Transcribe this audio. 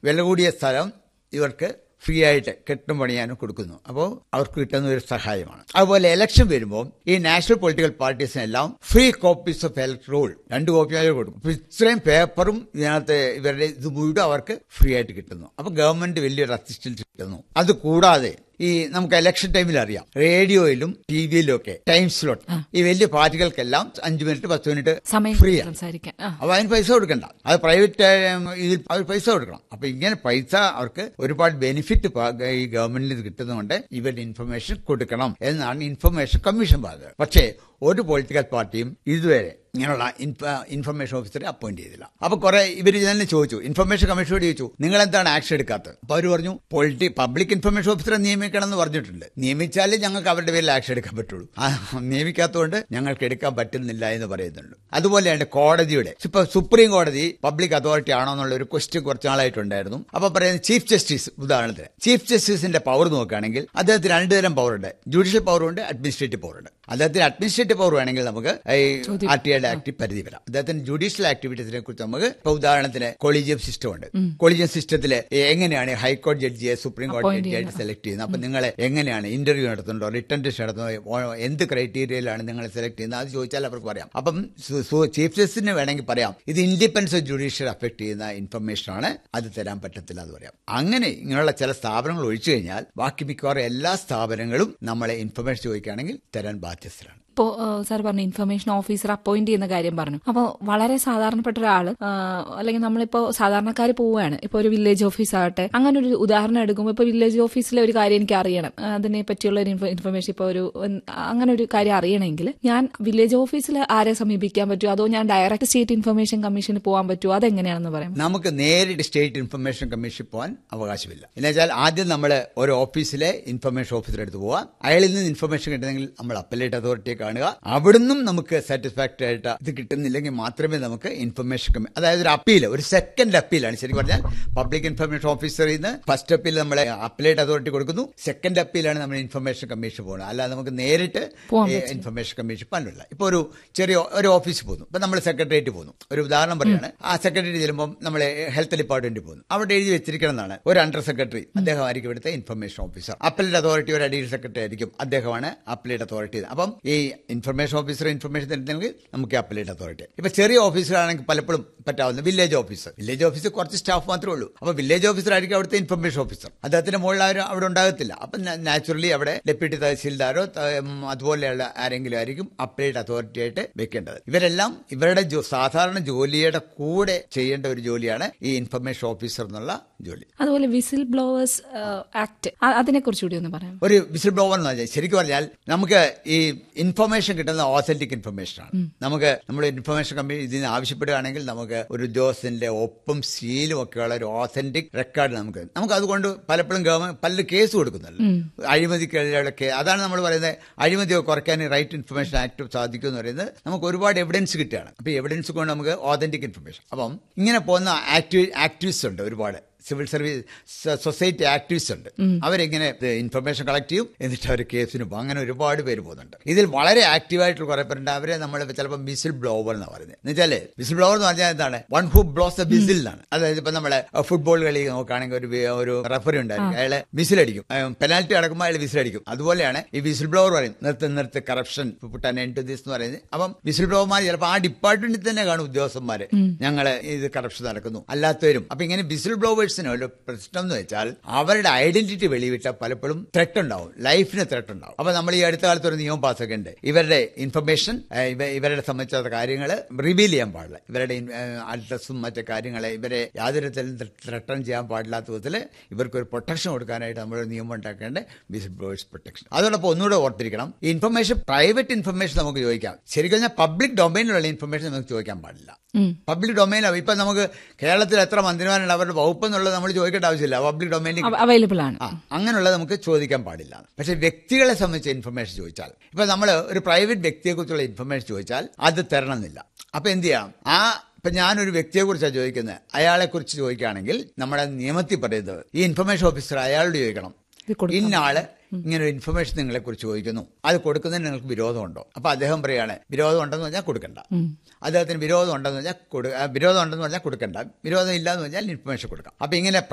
വില കൂടിയ സ്ഥലം ഇവർക്ക് ഫ്രീ ആയിട്ട് കെട്ടും പണിയാനും കൊടുക്കുന്നു അപ്പോൾ അവർക്ക് കിട്ടുന്ന ഒരു സഹായമാണ് അതുപോലെ ഇലക്ഷൻ വരുമ്പോൾ ഈ നാഷണൽ പൊളിറ്റിക്കൽ പാർട്ടീസിനെല്ലാം ഫ്രീ കോപ്പീസ് ഓഫ് ഇലക്ട്രോൾ രണ്ട് കോപ്പി കൊടുക്കും അപ്പൊ ഇത്രയും പേപ്പറും ഇതിനകത്ത് ഇവരുടെ ഇത് മുഴുവൻ അവർക്ക് ഫ്രീ ആയിട്ട് കിട്ടുന്നു അപ്പൊ ഗവൺമെന്റ് വലിയൊരു അസിസ്റ്റൻസ് കിട്ടുന്നു അത് കൂടാതെ ഈ നമുക്ക് ഇലക്ഷൻ ടൈമിൽ അറിയാം റേഡിയോയിലും ടി വിയിലും ഒക്കെ ടൈം സ്ലോട്ട് ഈ വലിയ പാർട്ടികൾക്കെല്ലാം അഞ്ചു മിനിറ്റ് പത്ത് മിനിറ്റ് സമയം ഫ്രീ ആണ് സംസാരിക്കാൻ ആ. അപ്പൊ അതിന് പൈസ കൊടുക്കണ്ട അത് പ്രൈവറ്റ് ഇതിൽ അവർ പൈസ കൊടുക്കണം അപ്പൊ ഇങ്ങനെ പൈസ അവർക്ക് ഒരുപാട് ബെനിഫിറ്റ് ഈ ഗവൺമെന്റിൽ ഇത് കിട്ടുന്നതുകൊണ്ട് ഇവരുടെ ഇൻഫർമേഷൻ കൊടുക്കണം എന്നാണ് ഇൻഫർമേഷൻ കമ്മീഷൻ പറഞ്ഞത് പക്ഷേ ഒരു പൊളിറ്റിക്കൽ പാർട്ടിയും ഇതുവരെ ഇങ്ങനെയുള്ള ഇൻഫർമേഷൻ ഓഫീസറെ അപ്പോയിന്റ് ചെയ്തില്ല അപ്പൊ കുറെ ഇവർ തന്നെ ചോദിച്ചു ഇൻഫർമേഷൻ കമ്മീഷനോട് ചോദിച്ചു നിങ്ങൾ എന്താണ് ആക്ഷൻ എടുക്കാത്തത് അപ്പൊ അവർ പറഞ്ഞു പൊളിറ്റി പബ്ലിക് ഇൻഫർമേഷൻ ഓഫീസറെ നിയമിക്കണം എന്ന് പറഞ്ഞിട്ടുണ്ട് നിയമിച്ചാലേ ഞങ്ങൾക്ക് അവരുടെ പേരിൽ ആക്ഷൻ എടുക്കാൻ പറ്റുള്ളൂ ആ, നിയമിക്കാത്തതുകൊണ്ട് ഞങ്ങൾക്ക് എടുക്കാൻ പറ്റുന്നില്ല എന്ന് പറയുന്നുണ്ട് അതുപോലെയാണ് കോടതിയുടെ ഇപ്പൊ സുപ്രീം കോടതി പബ്ലിക് അതോറിറ്റി ആണോ എന്നുള്ള ഒരു ക്വസ്റ്റ്യൻ കുറച്ച് നാളായിട്ടുണ്ടായിരുന്നു അപ്പൊ പറയുന്നത് ചീഫ് ജസ്റ്റിസ് ഉദാഹരണത്തിന് ചീഫ് ജസ്റ്റിസിന്റെ പവർ നോക്കുകയാണെങ്കിൽ അദ്ദേഹത്തിന് രണ്ട് തരം പവറുണ്ട് ജുഡീഷ്യൽ പവറുണ്ട് അഡ്മിനിസ്ട്രേറ്റീവ് പവറുണ്ട് അദ്ദേഹത്തിന് അഡ്മിനിസ്ട്രേറ്റീവ് പവർ വേണമെങ്കിൽ നമുക്ക് ഈ ആർ ടി ഐയുടെ ആക്ട് പരിധി വരാം അദ്ദേഹത്തിന് ജുഡീഷ്യൽ ആക്ടിവിറ്റീസിനെ കുറിച്ച് നമുക്ക് ഇപ്പൊ ഉദാഹരണത്തിന് കൊളീജിയം സിസ്റ്റം ഉണ്ട് കൊളീജിയം സിസ്റ്റത്തിൽ എങ്ങനെയാണ് ഹൈക്കോടതി ജഡ്ജിയെ സുപ്രീം കോടതി Appoint ജഡ്ജിയായിട്ട് സെലക്ട് ചെയ്യുന്നത് അപ്പൊ നിങ്ങളെ എങ്ങനെയാണ് ഇന്റർവ്യൂ നടത്തുന്നുണ്ടോ റിട്ടേൺ ടെസ്റ്റ് നടത്തുന്നതോ ഓ- എന്ത് ക്രൈറ്റീരിയയിലാണ് നിങ്ങളെ സെലക്ട് ചെയ്യുന്നത് അത് ചോദിച്ചാൽ അവർക്ക് പറയാം അപ്പം ചീഫ് ജസ്റ്റിസിന് വേണമെങ്കിൽ പറയാം ഇത് ഇൻഡിപെൻഡൻസ് ഓഫ് ജുഡീഷ്യൽ അഫക്ട് ചെയ്യുന്ന ഇൻഫർമേഷൻ ആണ് അത് തരാൻ പറ്റത്തില്ല എന്ന് പറയാം അങ്ങനെ ഇങ്ങനെയുള്ള ചില സ്ഥാപനങ്ങൾ ഒഴിച്ചു കഴിഞ്ഞാൽ ബാക്കി മിക്കവാറും എല്ലാ സ്ഥാപനങ്ങളും നമ്മളെ ഇൻഫർമേഷൻ ചോദിക്കുകയാണെങ്കിൽ തരാൻ ബാധ്യസ്ഥരാണ് ഇപ്പോ സാർ പറഞ്ഞു ഇൻഫർമേഷൻ ഓഫീസർ അപ്പോയിന്റ് ചെയ്യുന്ന കാര്യം പറഞ്ഞു അപ്പോൾ വളരെ സാധാരണപ്പെട്ട ഒരാൾ അല്ലെങ്കിൽ നമ്മളിപ്പോ സാധാരണക്കാർ പോവുകയാണ് ഇപ്പൊ ഒരു വില്ലേജ് ഓഫീസ് ആകട്ടെ അങ്ങനെ ഒരു ഉദാഹരണം എടുക്കുമ്പോൾ ഇപ്പൊ വില്ലേജ് ഓഫീസിലെ ഒരു കാര്യം എനിക്ക് അറിയണം ആ, അതിനെ പറ്റിയുള്ള ഒരു ഇൻഫർമേഷൻ ഇപ്പൊ ഒരു ഉം, അങ്ങനെ ഒരു കാര്യം അറിയണമെങ്കിൽ ഞാൻ വില്ലേജ് ഓഫീസിൽ ആരെ സമീപിക്കാൻ പറ്റുമോ അതോ ഞാൻ ഡയറക്റ്റ് സ്റ്റേറ്റ് ഇൻഫർമേഷൻ കമ്മീഷന് പോകാൻ പറ്റുമോ അതെങ്ങനെയാണെന്ന് പറയാം നമുക്ക് നേരിട്ട് സ്റ്റേറ്റ് ഇൻഫർമേഷൻ കമ്മീഷൻ പോകാൻ അവകാശമില്ല എന്നുവെച്ചാൽ ആദ്യം നമ്മൾ ഒരു ഓഫീസിലെ ഇൻഫർമേഷൻ ഓഫീസറെ അടുത്ത് പോവാം അയാളിൽ നിന്ന് ഇൻഫർമേഷൻ കിട്ടുന്നെങ്കിൽ നമ്മൾ അപ്പലേറ്റ് അതോറിറ്റിയെ കാണുക അവിടുന്നും നമുക്ക് സാറ്റിസ്ഫാക്ടറി ആയിട്ട് ഇത് കിട്ടുന്നില്ലെങ്കിൽ മാത്രമേ നമുക്ക് ഇൻഫർമേഷൻ കമ്മി അതായത് ഒരു അപ്പീൽ ഒരു സെക്കൻഡ് അപ്പീലാണ് ശരിക്കും പറഞ്ഞാൽ പബ്ലിക് ഇൻഫർമേഷൻ ഓഫീസറിൽ നിന്ന് ഫസ്റ്റ് അപ്പീൽ നമ്മളെ അപ്പലേറ്റ് അതോറിറ്റി കൊടുക്കുന്നു സെക്കൻഡ് അപ്പീലാണ് നമ്മൾ ഇൻഫർമേഷൻ കമ്മീഷൻ പോകുന്നത് അല്ലാതെ നമുക്ക് നേരിട്ട് പോകാൻ ഈ ഇൻഫർമേഷൻ കമ്മീഷൻ പറ്റില്ല ഇപ്പോൾ ഒരു ചെറിയ ഒരു ഓഫീസിൽ പോകുന്നു ഇപ്പം നമ്മൾ സെക്രട്ടേറിയറ്റ് പോകുന്നു ഒരു ഉദാഹരണം പറയാണ് ആ സെക്രട്ടറി ചെല്ലുമ്പോൾ നമ്മൾ ഹെൽത്ത് ഡിപ്പാർട്ട്മെന്റിൽ പോകുന്നു അവിടെ എഴുതി വെച്ചിരിക്കണം എന്നാണ് ഒരു അണ്ടർ സെക്രട്ടറി അദ്ദേഹമായിരിക്കും ഇവിടുത്തെ ഇൻഫർമേഷൻ ഓഫീസർ അപ്പലേറ്റ് അതോറിറ്റി ഒരു അഡീഷണൽ സെക്രട്ടറി ആയിരിക്കും അദ്ദേഹമാണ് അപ്പലേറ്റ് അതോറിറ്റി അപ്പം ഈ ഇൻഫർമേഷൻ ഓഫീസർ ഇൻഫർമേഷൻ തരുന്നെങ്കിൽ നമുക്ക് അപ്പലേറ്റ് അതോറിറ്റി ഇപ്പൊ ചെറിയ ഓഫീസറാണെങ്കിൽ പലപ്പോഴും പറ്റാവുന്ന വില്ലേജ് ഓഫീസർ വില്ലേജ് ഓഫീസർ കുറച്ച് സ്റ്റാഫ് മാത്രമേ ഉള്ളൂ അപ്പൊ വില്ലേജ് ഓഫീസർ ആയിരിക്കും അവിടുത്തെ ഇൻഫർമേഷൻ ഓഫീസർ അദ്ദേഹത്തിന്റെ മുകളിൽ ആരും അവിടെ ഉണ്ടാകത്തില്ല അപ്പൊ നാച്ചുറലി അവിടെ ഡെപ്യൂട്ടി തഹസീൽദാരോ ത- ഉം, അതുപോലെയുള്ള ആരെങ്കിലും ആയിരിക്കും അപ്പലേറ്റ് അതോറിറ്റി ആയിട്ട് വെക്കേണ്ടത് ഇവരെല്ലാം ഇവരുടെ ജോ- സാധാരണ ജോലിയുടെ കൂടെ ചെയ്യേണ്ട ഒരു ജോലിയാണ് ഈ ഇൻഫർമേഷൻ ഓഫീസർ എന്നുള്ള ജോലി അതുപോലെ വിസിൽ ബ്ലോവേഴ്സ് ആക്ട് അതിനെ കുറിച്ചുകൂടി ഒന്ന് പറയാം ഒരു വിസിൽ ബ്ലോവർ എന്ന് പറഞ്ഞാൽ ശരിക്കും പറഞ്ഞാൽ നമുക്ക് ഈ ഇൻഫർമേഷൻ കിട്ടുന്ന ഓതന്റിക് ഇൻഫർമേഷൻ ആണ് നമുക്ക് നമ്മൾ ഇൻഫർമേഷൻ കമ്പനി ഇതിന് ആവശ്യപ്പെടുകയാണെങ്കിൽ നമുക്ക് ഒരു ഉദ്യോഗസ്ഥന്റെ ഒപ്പും സീലും ഒക്കെയുള്ള ഒരു ഓതന്റിക് റെക്കോർഡ് നമുക്ക് നമുക്ക് അതുകൊണ്ട് പലപ്പോഴും ഗവൺമെന്റ് പലരും കേസ് കൊടുക്കുന്നുണ്ട് അഴിമതിക്കെതിരെയുള്ള കേ അതാണ് നമ്മൾ പറയുന്നത് അഴിമതി കുറയ്ക്കാൻ റൈറ്റ് ഇൻഫർമേഷൻ ആക്ട് സാധിക്കും എന്ന് പറയുന്നത് നമുക്ക് ഒരുപാട് എവിഡൻസ് കിട്ടുകയാണ് അപ്പൊ എവിഡൻസ് കൊണ്ട് നമുക്ക് ഓതന്റിക് ഇൻഫർമേഷൻ അപ്പം ഇങ്ങനെ പോകുന്ന ആക്ടിവി ആക്ടിവിസ്റ്റ് ഉണ്ട് ഒരുപാട് സിവിൽ സർവീസ് സൊസൈറ്റി ആക്ടിവിസ്റ്റ് ഉണ്ട് അവരെങ്ങനെ ഇൻഫർമേഷൻ കളക്ട് ചെയ്യും എന്നിട്ട് അവർ കേസിന് പോകും അങ്ങനെ ഒരുപാട് പേര് പോകുന്നുണ്ട് ഇതിൽ വളരെ ആക്റ്റീവായിട്ടുള്ള കുറെ പേരുണ്ട് അവരെ നമ്മൾ ചിലപ്പോൾ വിസിൽ ബ്ലോവർ എന്ന് പറയുന്നത് എന്നുവെച്ചാല് വിസിൽ ബ്ലോവർ എന്ന് പറഞ്ഞാൽ എന്താണ് one who blows the whistle എന്നാണ് അതായത് ഇപ്പൊ നമ്മളെ ഫുട്ബോൾ കളി നോക്കുകയാണെങ്കിൽ ഒരു വി- ഒരു റഫറി ഉണ്ടായിരിക്കും അയാള് വിസിലടിക്കും പെനാൽറ്റി അടക്കുമ്പോൾ അയാൾ വിസിലടിക്കും അതുപോലെയാണ് ഈ വിസിൽ ബ്ലോവർ പറയും നിർത്ത് നിർത്ത് corruption put an end to this എന്ന് പറയുന്നത് അപ്പം വിസിൽ ബ്ലോവർമാർ ചിലപ്പോൾ ആ ഡിപ്പാർട്ട്മെന്റിൽ തന്നെ കാണും ഉദ്യോഗസ്ഥന്മാര് ഞങ്ങള് ഇത് കറപ്ഷൻ നടക്കുന്നു അല്ലാത്തവരും അപ്പൊ ഇങ്ങനെ വിസിൽ ബ്ലോവേഴ്സിന് ഒരു പ്രശ്നം എന്ന് വെച്ചാൽ അവരുടെ ഐഡന്റിറ്റി വെളിവിട്ട പലപ്പോഴും ത്രെട്ട് ഉണ്ടാവും ലൈഫിന് ത്രെട്ട് ഉണ്ടാവും അപ്പൊ നമ്മൾ ഈ അടുത്ത കാലത്ത് ഒരു നിയമം പാസ്സാക്കുന്നുണ്ട് ഇവരുടെ ഇൻഫർമേഷൻ ഇവരുടെ സംബന്ധിച്ച കാര്യങ്ങൾ റിവീൽ ചെയ്യാൻ പാടില്ല ഇവരുടെ അഡ്രസ്സും മറ്റു കാര്യങ്ങളെ ഇവരെ യാതൊരു തരത്തിലും ത്രട്ടൺ ചെയ്യാൻ പാടില്ലാത്ത വിധത്തിൽ ഇവർക്ക് ഒരു പ്രൊട്ടക്ഷൻ കൊടുക്കാനായിട്ട് നമ്മൾ ഒരു നിയമം ഉണ്ടാക്കേണ്ട വിസിൽ ബ്ലോവേഴ്സ് പ്രൊട്ടക്ഷൻ അതോടൊപ്പം ഒന്നുകൂടെ ഓർത്തിരിക്കണം ഈ ഇൻഫർമേഷൻ പ്രൈവറ്റ് ഇൻഫർമേഷൻ നമുക്ക് ചോദിക്കാം ശരിക്കും പറഞ്ഞാൽ പബ്ലിക് ഡൊമൈനിലുള്ള ഇൻഫർമേഷൻ നമുക്ക് ചോദിക്കാൻ പാടില്ല പബ്ലിക് ഡൊമൈനിലാണ് ഇപ്പൊ നമുക്ക് കേരളത്തിൽ എത്ര മന്ത്രിമാരുണ്ട് അവരുടെ വകുപ്പ് എന്നുള്ളത് നമ്മൾ ചോദിക്കേണ്ട ആവശ്യമില്ല പബ്ലിക് ഡൊമൈനിൽ അവൈലബിൾ ആണ് ആ അങ്ങനെയുള്ളത് നമുക്ക് ചോദിക്കാൻ പാടില്ല പക്ഷെ വ്യക്തികളെ സംബന്ധിച്ച ഇൻഫർമേഷൻ ചോദിച്ചാൽ ഇപ്പൊ നമ്മൾ ഒരു പ്രൈവറ്റ് വ്യക്തിയെ കുറിച്ചുള്ള ഇൻഫർമേഷൻ ചോദിച്ചാൽ അത് തരണമെന്നില്ല അപ്പൊ എന്ത് ചെയ്യാം ആ ഇപ്പൊ ഞാനൊരു വ്യക്തിയെ കുറിച്ചാണ് ചോദിക്കുന്നത് അയാളെ കുറിച്ച് ചോദിക്കുകയാണെങ്കിൽ നമ്മുടെ നിയമത്തിൽ പറയുന്നത് ഈ ഇൻഫർമേഷൻ ഓഫീസർ അയാളോട് ചോദിക്കണം ഇത് കൊടുക്കാം. ഇന്ന ആള് ഇങ്ങനെ ഒരു ഇൻഫർമേഷൻ നിങ്ങളെ കുറിച്ച് ചോദിക്കുന്നു അത് കൊടുക്കുന്നതിന് നിങ്ങൾക്ക് വിരോധമുണ്ടോ അപ്പൊ അദ്ദേഹം പറയാണ് വിരോധം ഉണ്ടെന്ന് പറഞ്ഞാൽ കൊടുക്കണ്ട അദ്ദേഹത്തിന് വിരോധം ഉണ്ടെന്ന് പറഞ്ഞാൽ കൊടു ആ, വിരോധം ഉണ്ടെന്ന് പറഞ്ഞാൽ കൊടുക്കണ്ട വിരോധം ഇല്ല എന്ന് പറഞ്ഞാൽ ഇൻഫർമേഷൻ കൊടുക്കാം അപ്പൊ ഇങ്ങനെ